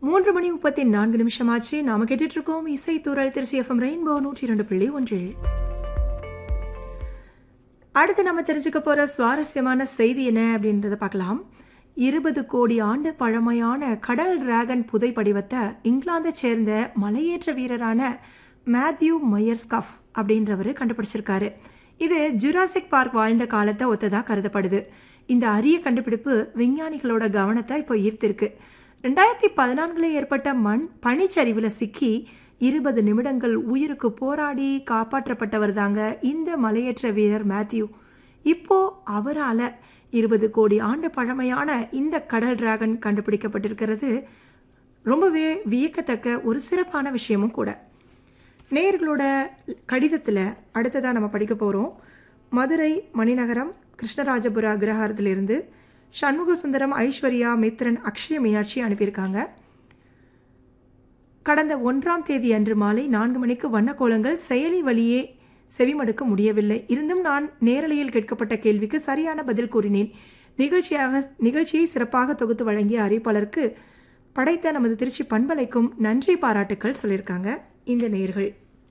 மூன்று மணி முப்பத்தி நான்கு நிமிஷமாச்சு நாம கேட்டுட்டு இருக்கோம் இசை தூரல் திருச்சி எஃப்எம் ரெயின்போ நூற்றி இரண்டு புள்ளி ஒன்றில் அடுத்து நம்ம தெரிஞ்சுக்க போற சுவாரஸ்யமான செய்தி என்ன அப்படின்றத பார்க்கலாம் இருபது கோடி ஆண்டு பழமையான கடல் டிராகன் புதை படிவத்தை இங்கிலாந்தை சேர்ந்த மலையேற்ற வீரரான மேத்யூ மயர்ஸ்கஃப் அப்படின்றவர் கண்டுபிடிச்சிருக்காரு இது ஜுராசிக் பார்க் வாழ்ந்த காலத்தை ஒத்ததா கருதப்படுது இந்த அரிய கண்டுபிடிப்பு விஞ்ஞானிகளோட கவனத்தை இப்போ ஈர்த்திருக்கு ரெண்டாயிரத்தி பதினான்குல ஏற்பட்ட மண் பனிச்சரிவுல சிக்கி இருபது நிமிடங்கள் உயிருக்கு போராடி காப்பாற்றப்பட்டவர் தாங்க இந்த மலையேற்ற வீரர் மேத்யூ இப்போ அவரால் இருபது கோடி ஆண்டு பழமையான இந்த கடல் டிராகன் கண்டுபிடிக்கப்பட்டிருக்கிறது ரொம்பவே வியக்கத்தக்க ஒரு சிறப்பான விஷயமும் கூட நேயர்களோட கடிதத்தில் அடுத்ததாக நம்ம படிக்க போகிறோம் மதுரை மணிநகரம் கிருஷ்ணராஜபுர அக்ரஹாரத்திலிருந்து சண்முக சுந்தரம் ஐஸ்வர்யா மித்ரன் அக்ஷய மீனாட்சி அனுப்பியிருக்காங்க கடந்த ஒன்றாம் தேதி அன்று மாலை நான்கு மணிக்கு வண்ணக்கோலங்கள் செயலி வழியே செவிமடுக்க முடியவில்லை இருந்தும் நான் நேரலையில் கேட்கப்பட்ட கேள்விக்கு சரியான பதில் கூறினேன் நிகழ்ச்சியாக நிகழ்ச்சியை சிறப்பாக தொகுத்து வழங்கிய அறிவிப்பாளருக்கு படைத்த நமது திருச்சி பண்பலைக்கும் நன்றி பாராட்டுக்கள் சொல்லியிருக்காங்க இந்த நேர்கள்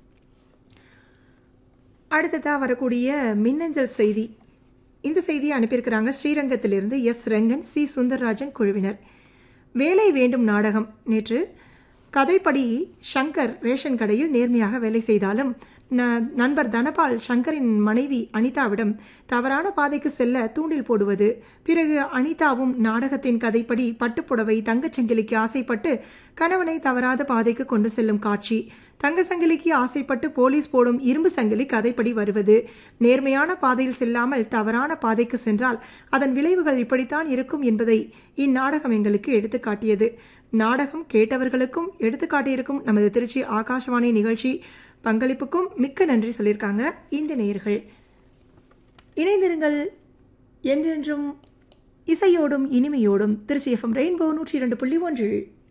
அடுத்ததாக வரக்கூடிய மின்னஞ்சல் செய்தி இந்த செய்தியை அனுப்பியிருக்கிறாங்க ஸ்ரீரங்கத்திலிருந்து எஸ் ரங்கன் சி சுந்தர்ராஜன் குழுவினர் வேலை வேண்டும் நாடகம் நேற்று கதைப்படி சங்கர் ரேஷன் கடையில் நேர்மையாக வேலை செய்தாலும் ந- நண்பர் தனபால் சங்கரின் மனைவி அனிதாவிடம் தவறான பாதைக்கு செல்ல தூண்டில் போடுவது பிறகு அனிதாவும் நாடகத்தின் கதைப்படி பட்டுப்புடவை தங்கச்சங்கிலிக்கு ஆசைப்பட்டு கணவனை தவறாத பாதைக்கு கொண்டு செல்லும் காட்சி தங்க சங்கிலிக்கு ஆசைப்பட்டு போலீஸ் போடும் இரும்பு சங்கிலி கதைப்படி வருவது நேர்மையான பாதையில் செல்லாமல் தவறான பாதைக்கு சென்றால் அதன் விளைவுகள் இப்படித்தான் இருக்கும் என்பதை இந்நாடகம் எங்களுக்கு எடுத்துக்காட்டியது நாடகம் கேட்டவர்களுக்கும் எடுத்துக்காட்டியிருக்கும் நமது திருச்சி ஆகாஷவாணி நிகழ்ச்சி பங்களிப்புக்கும் மிக்க நன்றி சொல்லியிருக்காங்க இந்த நேயர்கள் இணைந்திருங்கள் என்றென்றும் இசையோடும் இனிமையோடும் திருச்சி எஃப்எம் ரெயின்போ நூற்றி இரண்டு புள்ளி ஒன்றில்